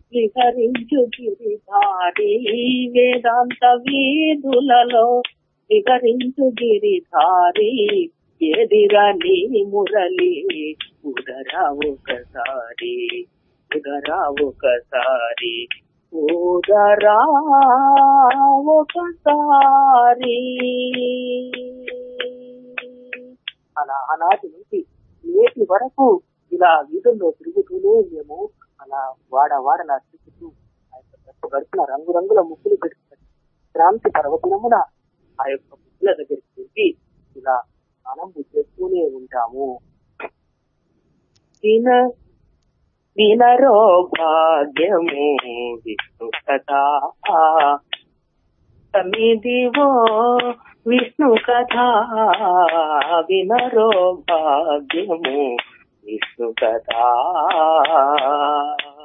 విహరించు గిరిధారి వేదాంత వీధులలో విహరించు గిరిధారి ఎదిరా నీ మురళి ఉదరా ఒకసారి ఉదరా ఒకసారి ఉదరా ఒకసారి అలా ఆనాటి నుంచి నేటి వరకు ఇలా వీధుల్లో తిరుగుతూనే మేము అలా వాడ వాడలా తిరుగుతూ ఆ యొక్క గడిపిన రంగురంగుల ముక్కులు పెట్టుకుని క్రాంతి పర్వతనమున ఆ యొక్క ముక్కుల దగ్గరికి వెళ్ళి ఇలా ఆనందం చేస్తూనే ఉంటాము విన వినరో భాగ్యము విష్ణు కథ సమిదివో విష్ణు కథ వినరో భాగ్యము విష్ణు కథ